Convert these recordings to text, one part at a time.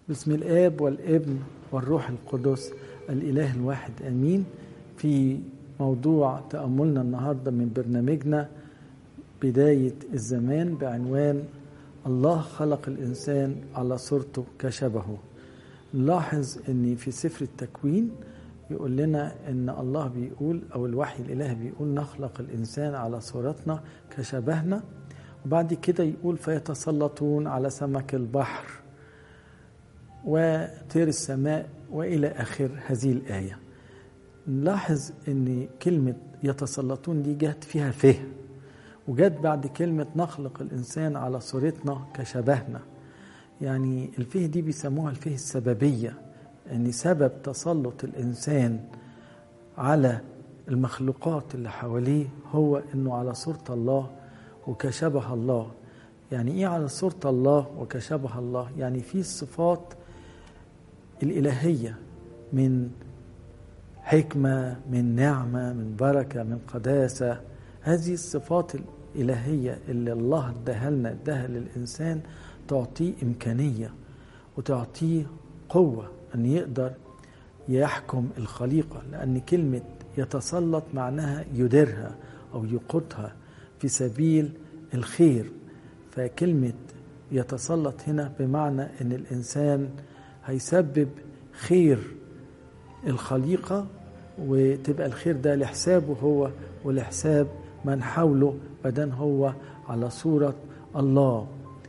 بسم الآب والابن والروح القدس الإله الواحد آمين في موضوع تأملنا النهاردة من برنامجنا بداية الزمان بعنوان الله خلق الإنسان على صورته كشبهه نلاحظ أن في سفر التكوين يقول لنا أن الله بيقول أو الوحي الإلهي بيقول نخلق الإنسان على صورتنا كشبهنا وبعد كده يقول فيتسلطون على سمك البحر وطير السماء والى اخر هذه الايه نلاحظ ان كلمه يتسلطون دي جت فيها فه وجت بعد كلمه نخلق الانسان على صورتنا كشبهنا يعني الفه دي بيسموها الفه السببيه ان سبب تسلط الانسان على المخلوقات اللي حواليه هو انه على صوره الله وكشبه الله يعني ايه على صورة الله وكشبه الله يعني في الصفات الإلهية من حكمة من نعمة من بركة من قداسة هذه الصفات الإلهية اللي الله اداها لنا اداها للإنسان تعطيه إمكانية وتعطيه قوة أن يقدر يحكم الخليقة لأن كلمة يتسلط معناها يديرها أو يقودها في سبيل الخير فكلمة يتسلط هنا بمعنى أن الإنسان هيسبب خير الخليقة وتبقى الخير ده لحسابه هو ولحساب من حوله بدن هو على صورة الله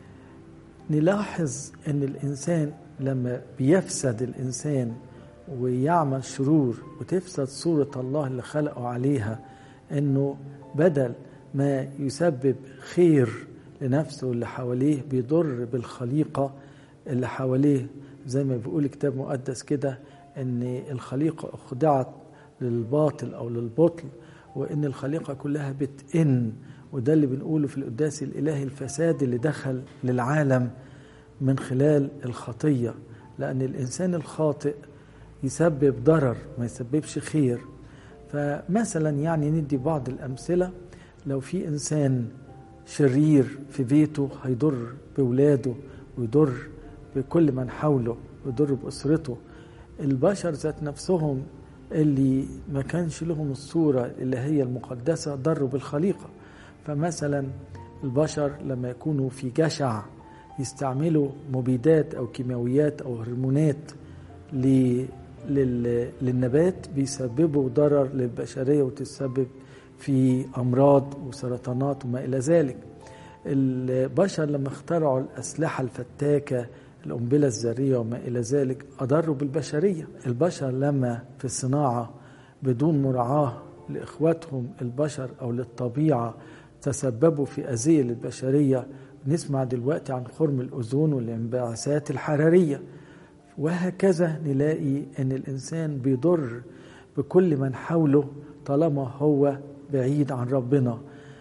نلاحظ أن الإنسان لما بيفسد الإنسان ويعمل شرور وتفسد صورة الله اللي خلقه عليها أنه بدل ما يسبب خير لنفسه واللي حواليه بيضر بالخليقة اللي حواليه زي ما بيقول الكتاب المقدس كده ان الخليقة اخضعت للباطل او للبطل وان الخليقة كلها بتئن وده اللي بنقوله في القداس الالهي الفساد اللي دخل للعالم من خلال الخطية لان الانسان الخاطئ يسبب ضرر ما يسببش خير فمثلا يعني ندي بعض الامثله لو في انسان شرير في بيته هيضر بولاده ويضر بكل من حوله ويضر باسرته البشر ذات نفسهم اللي ما كانش لهم الصورة اللي هي المقدسة ضروا بالخليقة فمثلا البشر لما يكونوا في جشع يستعملوا مبيدات أو كيماويات أو هرمونات للنبات بيسببوا ضرر للبشرية وتسبب في امراض وسرطانات وما الى ذلك البشر لما اخترعوا الاسلحه الفتاكه القنبله الذريه وما الى ذلك اضروا بالبشريه البشر لما في الصناعه بدون مراعاه لاخواتهم البشر او للطبيعه تسببوا في اذيه للبشريه نسمع دلوقتي عن خرم الاوزون والانبعاثات الحراريه وهكذا نلاقي ان الانسان بيضر بكل من حوله طالما هو بعيد عن ربنا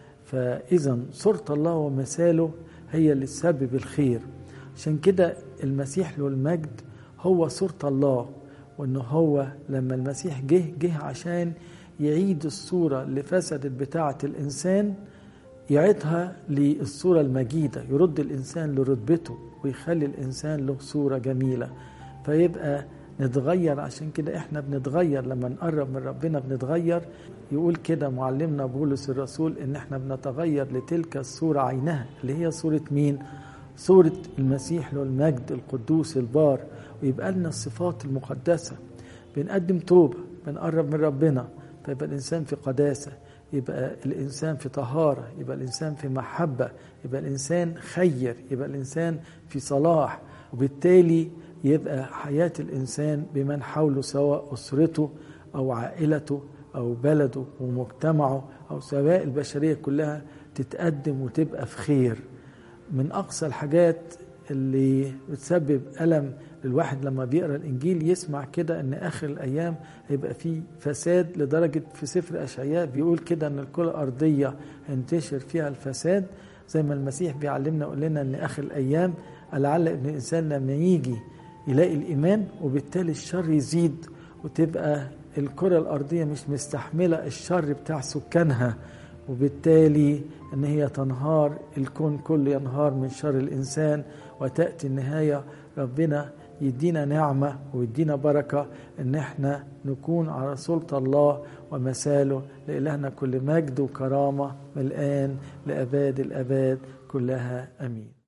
فإذا صورة الله ومثاله هي اللي تسبب الخير عشان كده المسيح له المجد هو صورة الله وإن هو لما المسيح جه جه عشان يعيد الصورة اللي فسدت بتاعة الإنسان يعيدها للصورة المجيدة يرد الإنسان لرتبته ويخلي الإنسان له صورة جميلة فيبقى نتغير عشان كده احنا بنتغير لما نقرب من ربنا بنتغير يقول كده معلمنا بولس الرسول ان احنا بنتغير لتلك الصورة عينها اللي هي صورة مين صورة المسيح له المجد القدوس البار ويبقى لنا الصفات المقدسة بنقدم توبة بنقرب من ربنا فيبقى الإنسان في قداسة يبقى الإنسان في طهارة يبقى الإنسان في محبة يبقى الإنسان خير يبقى الإنسان في صلاح وبالتالي يبقى حياة الإنسان بمن حوله سواء أسرته أو عائلته أو بلده ومجتمعه أو سواء البشرية كلها تتقدم وتبقى في خير من أقصى الحاجات اللي بتسبب ألم للواحد لما بيقرأ الإنجيل يسمع كده أن آخر الأيام هيبقى فيه فساد لدرجة في سفر أشعياء بيقول كده أن الكرة الأرضية هينتشر فيها الفساد زي ما المسيح بيعلمنا يقول لنا أن آخر الأيام لعل ابن الإنسان لما يجي يلاقي الإيمان وبالتالي الشر يزيد وتبقى الكرة الأرضية مش مستحملة الشر بتاع سكانها وبالتالي ان هي تنهار الكون كله ينهار من شر الانسان وتاتي النهايه ربنا يدينا نعمة ويدينا بركة ان احنا نكون على سلطة الله ومثاله لإلهنا كل مجد وكرامة من الآن لأباد الأباد كلها أمين